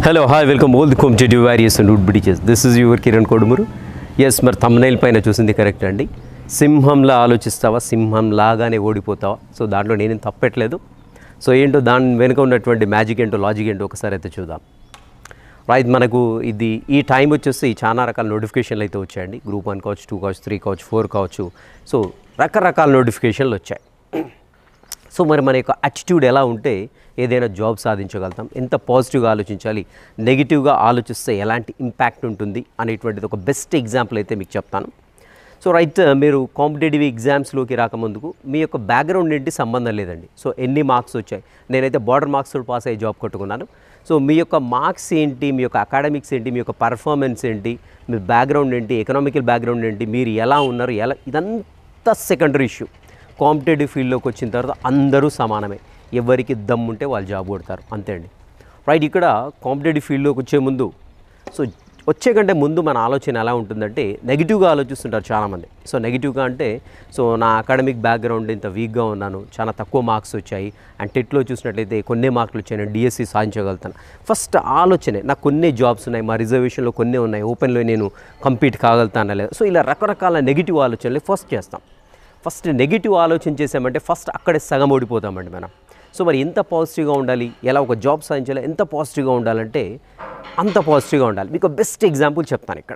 hello hi welcome all the competitive warriors and would bridges this is your Kiran Kodumuru yes మరి thumbnail పైన చూసింది correct అండి సింహంలా ఆలోచిస్తావా సింహం లాగానే ఓడిపోతావా సో దాంట్లో నేనేం తప్పట్లేదు సో ఏంటో దాని వెనుక ఉన్నటువంటి మ్యాజిక్ ఏంటో లాజిక్ ఏంటో ఒకసారి అయితే చూద్దాం రైట్ మనకు ఇది ఈ టైం వచ్చేసి చాలా రకాల నోటిఫికేషన్లు అయితే వచ్చాయండి గ్రూప్ వన్ కావచ్చు టూ కావచ్చు త్రీ కావచ్చు ఫోర్ కావచ్చు సో రకరకాల నోటిఫికేషన్లు వచ్చాయి సో మరి మన యొక్క యాటిట్యూడ్ ఎలా ఉంటే ఏదైనా జాబ్ సాధించగలుగుతాం ఎంత పాజిటివ్గా ఆలోచించాలి నెగిటివ్గా ఆలోచిస్తే ఎలాంటి ఇంపాక్ట్ ఉంటుంది అనేటువంటిది ఒక బెస్ట్ ఎగ్జాంపుల్ అయితే మీకు చెప్తాను సో రైట్ మీరు కాంపిటేటివ్ ఎగ్జామ్స్లోకి రాకముందుకు మీ యొక్క బ్యాక్గ్రౌండ్ ఏంటి సంబంధం లేదండి సో ఎన్ని మార్క్స్ వచ్చాయి నేనైతే బార్డర్ మార్క్స్ పాస్ అయ్యి జాబ్ కొట్టుకున్నాను సో మీ యొక్క మార్క్స్ ఏంటి మీ యొక్క అకాడమిక్స్ ఏంటి మీ యొక్క పర్ఫార్మెన్స్ ఏంటి మీ బ్యాక్గ్రౌండ్ ఏంటి ఎకనామికల్ బ్యాక్గ్రౌండ్ ఏంటి మీరు ఎలా ఉన్నారు ఎలా ఇదంతా సెకండరీ ఇష్యూ కాంపిటేటివ్ ఫీల్డ్లోకి వచ్చిన తర్వాత అందరూ సమానమే ఎవరికి దమ్ముంటే వాళ్ళు జాబ్ కొడతారు అంతే అండి రైట్ ఇక్కడ కాంపిటేటివ్ ఫీల్డ్లోకి వచ్చే ముందు సో వచ్చే కంటే ముందు మన ఆలోచన ఎలా ఉంటుందంటే నెగిటివ్గా ఆలోచిస్తుంటారు చాలామంది సో నెగిటివ్గా అంటే సో నా అకాడమిక్ బ్యాక్గ్రౌండ్ ఇంత వీక్గా ఉన్నాను చాలా తక్కువ మార్క్స్ వచ్చాయి అండ్ టెట్లో చూసినట్లయితే కొన్ని మార్కులు వచ్చాయి నేను డిఎస్సి సాధించగలుగుతాను ఫస్ట్ ఆలోచనే నాకు కొన్ని జాబ్స్ ఉన్నాయి మా రిజర్వేషన్లో కొన్ని ఉన్నాయి ఓపెన్లో నేను కంపీట్ కాగలుగుతానా లేదా సో ఇలా రకరకాల నెగిటివ్ ఆలోచనలు ఫస్ట్ చేస్తాం ఫస్ట్ నెగిటివ్ ఆలోచన చేసామంటే ఫస్ట్ అక్కడే సగం ఓడిపోతామండి మనం సో మరి ఎంత పాజిటివ్గా ఉండాలి ఎలా ఒక జాబ్ సాధించాలి ఎంత పాజిటివ్గా ఉండాలంటే అంత పాజిటివ్గా ఉండాలి మీకు బెస్ట్ ఎగ్జాంపుల్ చెప్తాను ఇక్కడ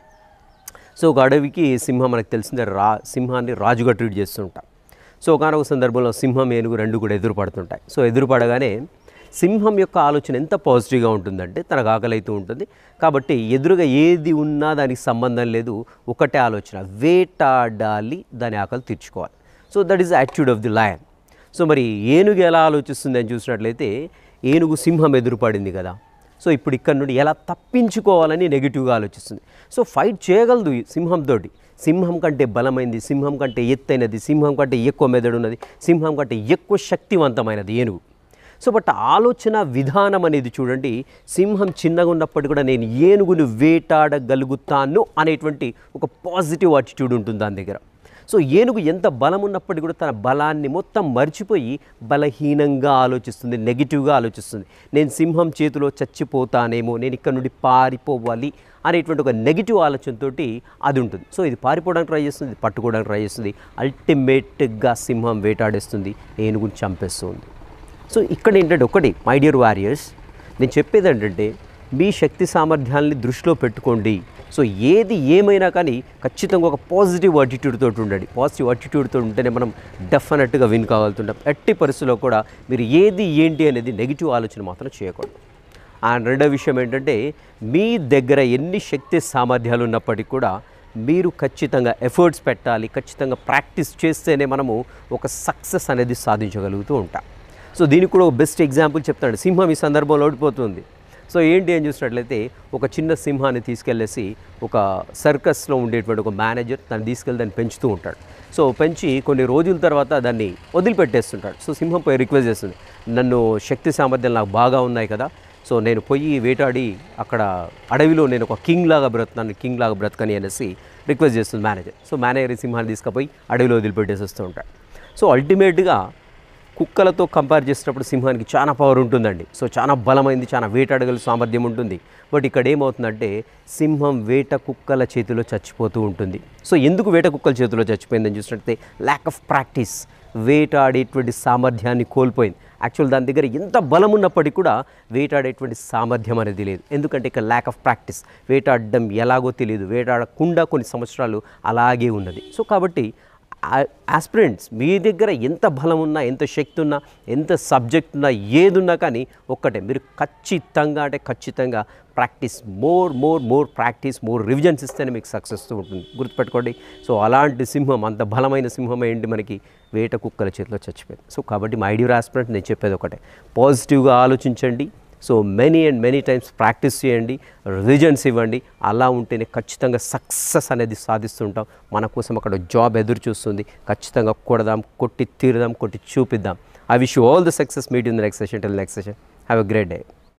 సో ఒక అడవికి సింహం మనకు తెలిసిందే రా సింహాన్ని రాజుగా ట్రీట్ చేస్తుంటాం సో ఒకనొక సందర్భంలో సింహం ఏనుగు రెండు కూడా ఎదురు పడుతుంటాయి సో ఎదురు పడగానే సింహం యొక్క ఆలోచన ఎంత పాజిటివ్గా ఉంటుందంటే తనకు ఆకలి అవుతూ ఉంటుంది కాబట్టి ఎదురుగా ఏది ఉన్నా దానికి సంబంధం లేదు ఒకటే ఆలోచన వేటాడాలి దాని ఆకలి తీర్చుకోవాలి so that is attitude of the lion so మరి ఏనుగు ఎలా ఆలోచిస్తుంది అని చూసినట్లయితే ఏనుగు సింహం ఎదురుపడింది కదా సో ఇప్పుడు ఇక్కడ నుండి ఎలా తప్పించుకోవాలని నెగిటివ్గా ఆలోచిస్తుంది సో ఫైట్ చేయగలదు ఈ సింహంతోటి సింహం కంటే బలమైనది సింహం కంటే ఎత్తైనది సింహం కంటే ఎక్కువ మెదడు ఉన్నది సింహం కంటే ఎక్కువ శక్తివంతమైనది ఏనుగు సో బట్ ఆలోచన విధానం అనేది చూడండి సింహం చిన్నగా ఉన్నప్పటికీ కూడా నేను ఏనుగును వేటాడగలుగుతాను అనేటువంటి ఒక పాజిటివ్ అటిట్యూడ్ ఉంటుంది దాని దగ్గర సో ఏనుగు ఎంత బలం ఉన్నప్పటికీ కూడా తన బలాన్ని మొత్తం మర్చిపోయి బలహీనంగా ఆలోచిస్తుంది నెగిటివ్గా ఆలోచిస్తుంది నేను సింహం చేతిలో చచ్చిపోతానేమో నేను ఇక్కడ నుండి పారిపోవాలి అనేటువంటి ఒక నెగిటివ్ ఆలోచనతోటి అది ఉంటుంది సో ఇది పారిపోవడానికి ట్రై చేస్తుంది ఇది పట్టుకోవడానికి ట్రై చేస్తుంది అల్టిమేట్గా సింహం వేటాడేస్తుంది ఏనుగుని చంపేస్తుంది సో ఇక్కడ ఏంటంటే ఒకటి మై డియర్ వారియర్స్ నేను చెప్పేది ఏంటంటే మీ శక్తి సామర్థ్యాల్ని దృష్టిలో పెట్టుకోండి సో ఏది ఏమైనా కానీ ఖచ్చితంగా ఒక పాజిటివ్ అటిట్యూడ్ తోటి ఉండండి పాజిటివ్ అటిట్యూడ్ తోటి ఉంటేనే మనం డెఫినెట్గా విన్ కాగలుగుతుంటాం ఎట్టి పరిస్థితుల్లో కూడా మీరు ఏది ఏంటి అనేది నెగిటివ్ ఆలోచన మాత్రం చేయకూడదు అండ్ రెండో విషయం ఏంటంటే మీ దగ్గర ఎన్ని శక్తి సామర్థ్యాలు ఉన్నప్పటికీ కూడా మీరు ఖచ్చితంగా ఎఫర్ట్స్ పెట్టాలి ఖచ్చితంగా ప్రాక్టీస్ చేస్తేనే మనము ఒక సక్సెస్ అనేది సాధించగలుగుతూ ఉంటాం సో దీనికి కూడా ఒక బెస్ట్ ఎగ్జాంపుల్ చెప్తాడు సింహం ఈ సందర్భంలో ఓడిపోతుంది సో ఏంటి అని చూసినట్లయితే ఒక చిన్న సింహాన్ని తీసుకెళ్ళేసి ఒక సర్కస్లో ఉండేటువంటి ఒక మేనేజర్ తను తీసుకెళ్ళి దాన్ని పెంచుతూ ఉంటాడు సో పెంచి కొన్ని రోజుల తర్వాత దాన్ని వదిలిపెట్టేస్తుంటాడు సో సింహం పోయి రిక్వెస్ట్ చేస్తుంది నన్ను శక్తి సామర్థ్యాలు నాకు బాగా ఉన్నాయి కదా సో నేను పొయ్యి వేటాడి అక్కడ అడవిలో నేను ఒక కింగ్ లాగా బ్రతుకుతాను కింగ్ లాగా బ్రతకని అనేసి రిక్వెస్ట్ చేస్తుంది మేనేజర్ సో మేనేజర్ ఈ సింహాన్ని తీసుకుపోయి అడవిలో వదిలిపెట్టేసి వస్తూ ఉంటాడు సో అల్టిమేట్గా కుక్కలతో కంపేర్ చేసినప్పుడు సింహానికి చాలా పవర్ ఉంటుందండి సో చాలా బలమైంది చాలా వేటాడగల సామర్థ్యం ఉంటుంది బట్ ఇక్కడ ఏమవుతుందంటే సింహం వేట కుక్కల చేతిలో చచ్చిపోతూ ఉంటుంది సో ఎందుకు వేట కుక్కల చేతిలో చచ్చిపోయిందని చూసినట్టే ల్యాక్ ఆఫ్ ప్రాక్టీస్ వేటాడేటువంటి సామర్థ్యాన్ని కోల్పోయింది యాక్చువల్ దాని దగ్గర ఎంత బలం ఉన్నప్పటికీ కూడా వేటాడేటువంటి సామర్థ్యం అనేది లేదు ఎందుకంటే ఇక్కడ ల్యాక్ ఆఫ్ ప్రాక్టీస్ వేటాడడం ఎలాగో తెలియదు వేటాడకుండా కొన్ని సంవత్సరాలు అలాగే ఉన్నది సో కాబట్టి ఆస్పిరెంట్స్ మీ దగ్గర ఎంత బలం ఉన్నా ఎంత శక్తి ఉన్నా ఎంత సబ్జెక్ట్ ఉన్నా ఏది ఉన్నా కానీ ఒక్కటే మీరు ఖచ్చితంగా అంటే ఖచ్చితంగా practice more more more practice more revisions ఇస్తేనే మీకు సక్సెస్ ఉంటుంది గుర్తుపెట్టుకోండి సో అలాంటి సింహం అంత బలమైన సింహం ఏంటి మనకి వేట కుక్కల చేతిలో చచ్చిపోయింది సో కాబట్టి మా ఐడియర్ ఆస్పిరెంట్ నేను చెప్పేది ఒకటే పాజిటివ్గా ఆలోచించండి so many and many times practice చేయండి రివిజన్స్ ఇవ్వండి అలా ఉంటేనే ఖచ్చితంగా సక్సెస్ అనేది సాధిస్తుంటాం మన కోసం అక్కడ జాబ్ ఎదురు చూస్తుంది ఖచ్చితంగా కొడదాం కొట్టి తీరుదాం కొట్టి చూపిద్దాం I wish you all the success meet in the next session till next session have a great day